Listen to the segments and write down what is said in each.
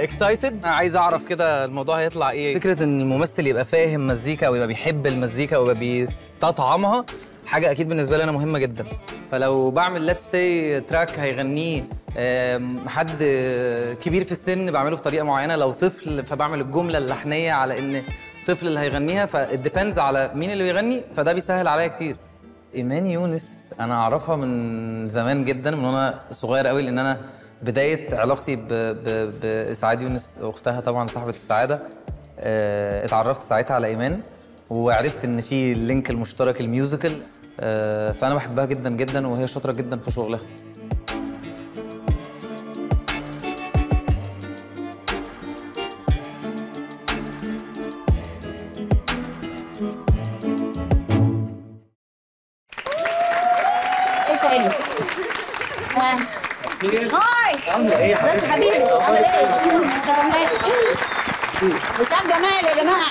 اكسايتد عايز اعرف كده الموضوع هيطلع ايه فكره ان الممثل يبقى فاهم مزيكا ويبقى بيحب المزيكا ويبقى بيستطعمها حاجه اكيد بالنسبه لي انا مهمه جدا فلو بعمل ليتس ستي تراك هيغنيه آم، حد كبير في السن بعمله بطريقه معينه لو طفل فبعمل الجمله اللحنيه على ان الطفل اللي هيغنيها فالديبندز على مين اللي بيغني فده بيسهل عليا كتير ايمان يونس انا اعرفها من زمان جدا من وانا صغير قوي لان انا بدايه علاقتي ب- ب- باسعاد يونس اختها طبعا صاحبه السعاده آه، اتعرفت ساعتها على ايمان وعرفت ان في اللينك المشترك الميوزيكال آه، فانا بحبها جدا جدا وهي شاطره جدا في شغلها ايه تاني؟ ها هاي عامله ايه يا ازيك يا حبيبي عامل ايه؟ تمام وسام جمال يا جماعه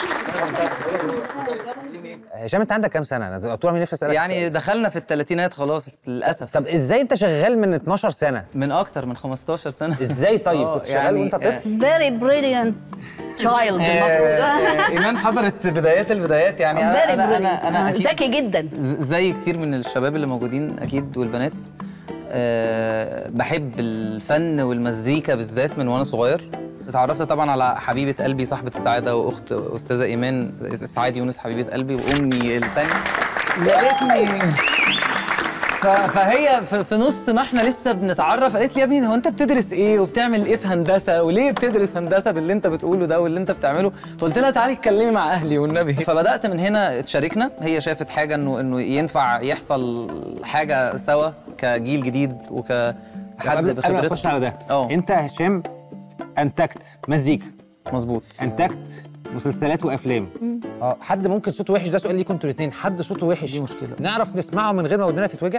هشام انت عندك كام سنه؟ انا طول عمري نفسي اسالك يعني السؤال. دخلنا في الثلاثينات خلاص للاسف طب ازاي انت شغال من 12 سنه؟ من اكتر من 15 سنه ازاي طيب؟ آه، كنت شغال يعني، وانت طفل؟ فيري بريليانت تشايلد المفروض آه، ايمان حضرت بدايات البدايات يعني فيري انا انا انا, بريليانت أنا أكيد ذكي جدا ز- زي كتير من الشباب اللي موجودين اكيد والبنات أه بحب الفن والمزيكا بالذات من وانا صغير اتعرفت طبعا على حبيبه قلبي صاحبه السعاده واخت استاذه ايمان اسعاد يونس حبيبه قلبي وامي الثانيه لقيتني ف- فهي في في نص ما احنا لسه بنتعرف قالت لي يا ابني هو انت بتدرس ايه وبتعمل ايه في هندسه وليه بتدرس هندسه باللي انت بتقوله ده واللي انت بتعمله فقلت لها تعالي اتكلمي مع اهلي والنبي فبدات من هنا اتشاركنا هي شافت حاجه انه انه ينفع يحصل حاجه سوا كجيل جديد وكحد قبل قبل ما نخش بخبرته على ده اه. انت هشام انتجت مزيكا مظبوط انتجت مسلسلات وافلام اه حد ممكن صوته وحش ده سؤال ليكم انتوا الاثنين حد صوته وحش دي مشكلة. نعرف نسمعه من غير ما ودننا تتوجع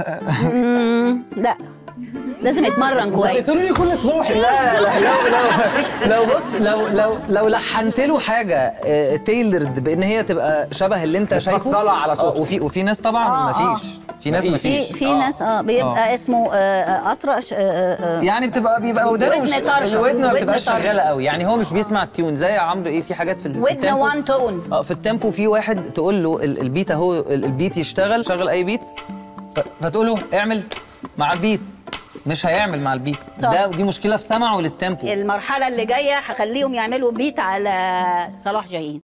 لا لازم يتمرن كويس لي كل طموحي لا لا لو لو لو بص لو لو لو لحنت له حاجه تailored بان هي تبقى شبه اللي انت شايفه متفصلة على صوته. آه، وفي وفي ناس طبعا آه، آه. مفيش في ناس في- مفيش في في ناس اه بيبقى آه. اسمه آه، آه، اطرش آه، آه، آه، يعني بتبقى بيبقى ودانه ودن مش طرشة. الودن ما ودن بتبقاش طرشة. شغاله قوي يعني هو مش بيسمع التيون زي يا عمرو ايه في حاجات في ال- في ودن التيمبو وان تون اه في التيمبو في واحد تقول له ال- البيت اهو ال- البيت يشتغل شغل اي بيت ف- فتقول له اعمل مع البيت مش هيعمل مع البيت طب. ده دي مشكله في سمعه للتيمبو المرحله اللي جايه هخليهم يعملوا بيت على صلاح جاهين